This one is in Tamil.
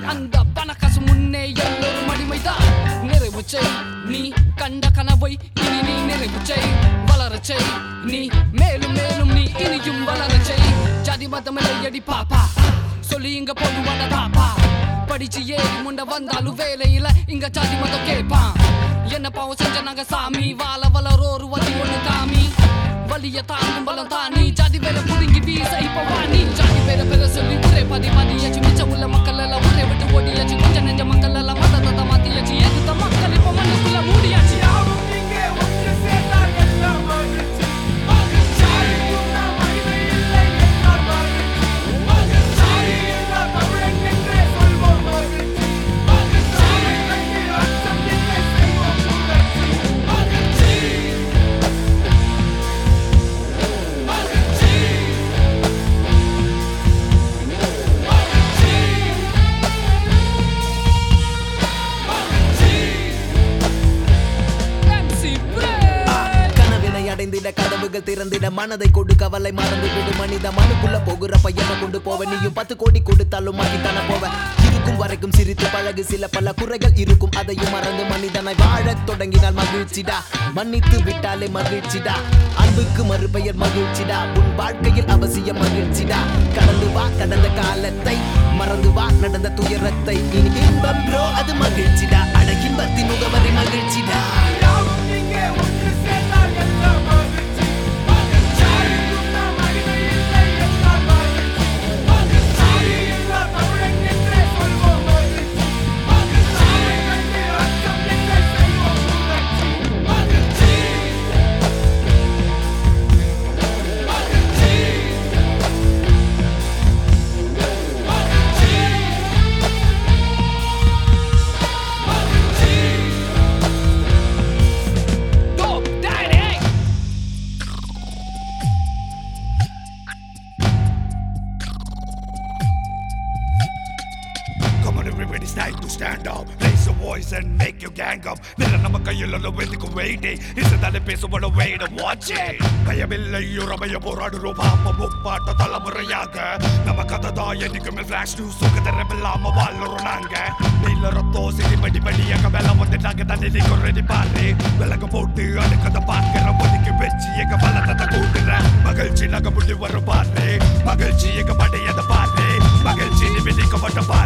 அந்த பணக்காசு முன்னே எல்லோரும் அடிமைதான் நிறைவு செய் நீ கண்ட கனவை இனி நீ நிறைவு செய் வளரச் செய் நீ மேலும் மேலும் நீ இனியும் வளரச் செய் ஜாதி மதமில்லை அடி பாப்பா சொல்லி இங்க போடுவான பாப்பா படிச்சு ஏறி முண்ட வந்தாலும் வேலையில இங்க ஜாதி மதம் கேட்பான் என்ன பாவம் செஞ்ச நாங்க சாமி வாழ வளரோரு வழி ஒண்ணு காமி வலிய தாங்கும் பலம் தானி ஜாதி பேர புடுங்கி வீச இப்ப வாணி ஜாதி பேர பேர சொல்லி ஒரே பாதி பாதியாச்சு மிச்சம் உள்ள மக்கள் எல்லாம் ஒரே விட்டு ஓடியாச்சு கொஞ்சம் நெஞ்ச மக்கள் எல்லாம் மதத்தை மாத்தியாச்சு எதிர்த்த மக்கள் இப்ப மண்ணுக்குள்ள மூடியாச்சு யாரும் இங்கே ஒன்று சேர்ந்தால் எல்லாம் மகிழ்ச்சி. மகிழ்ச்சியாயிருக்கும் நாம் மனித இல்லை என்றால் மகிழ்ச்சி. மகிழ்ச்சியாய் என்றால் தமிழன் என்றே சொல்வோம் மகிழ்ச்சி. மகிழ்ச்சியாய் கண்டு அச்சம் இல்லை செய்வோம் புரட்சி. மகிழ்ச்சி. மகிழ்ச்சி. மகிழ்ச்சி. MC Break. கனவினை அடைந்திட கதவுகள் திறந்திட மனதை கொடு கவலை மறந்து விடு மனித மனுக்குள்ள போகிற பையனை கொண்டு போவ நீயும் பத்து கோடி கொடுத்தாலும் மாட்டித்தான போவ இருக்கும் வரைக்கும் சிரித்து பழகு சில பல குறைகள் இருக்கும் அதையும் மறந்து மனிதனை வாழத் தொடங்கினால் மகிழ்ச்சிடா மன்னித்து விட்டாலே மகிழ்ச்சிடா அன்புக்கு மறுபெயர் மகிழ்ச்சிடா உன் வாழ்க்கையில் அவசியம் மகிழ்ச்சிடா கடந்து வா கடந்த காலத்தை மறந்து வா நடந்த துயரத்தை இனி இன்பம் ப்ரோ அது மகிழ்ச்சிடா அட இன்பத்தின் முகவரி மகிழ்ச்சிடா யாரும் இங்கே ஒன்று சேர்ந்தால் எல்லாம் மகிழ்ச்சி. மகிழ்ச்சியாயிருக்கும் நாம் மனித இல்லை என்றால் மகிழ்ச்சி. மகிழ்ச்சியாய் என்றால் தமிழன் என்றே சொல்வோம் மகிழ்ச்சி. மகிழ்ச்சியாய் கண்டு அச்சம் இல்லை செய்வோம் புரட்சி. மகிழ்ச்சி. மகிழ்ச்சி. மகிழ்ச்சி. Dope Daddy. Come on everybody, it's time to stand up Raise your voice and make your gang up நில நம்ம கையில் உள்ள வெதுக்கு வெயிட்டே இசைத்தாலே பேசுபட வெயிட watch it பயமில்லை உறமைய போராடுறோம் பாப்ப முப்பாட்ட தலைமுறையாக நம்ம கதை தான் என்னைக்குமே ஃபிளாஷ் நியூஸ் சுகதரமில்லாம வாழ்றோம் நாங்க நீல ரத்தம் சிலி படி படியாக மேல வந்துட்டாங்க தண்ணி நீங்க ரெடி பாரு விலக போட்டு அடுக்கத பார்க்கிற ஒதுக்கி வச்சு எங்க பலத்தை கூட்டுற மகிழ்ச்சி நக முடி வரும் பாரு மகிழ்ச்சி எங்க படையத பாரு மகிழ்ச்சி நிமிதிக்கப்பட்ட பாரு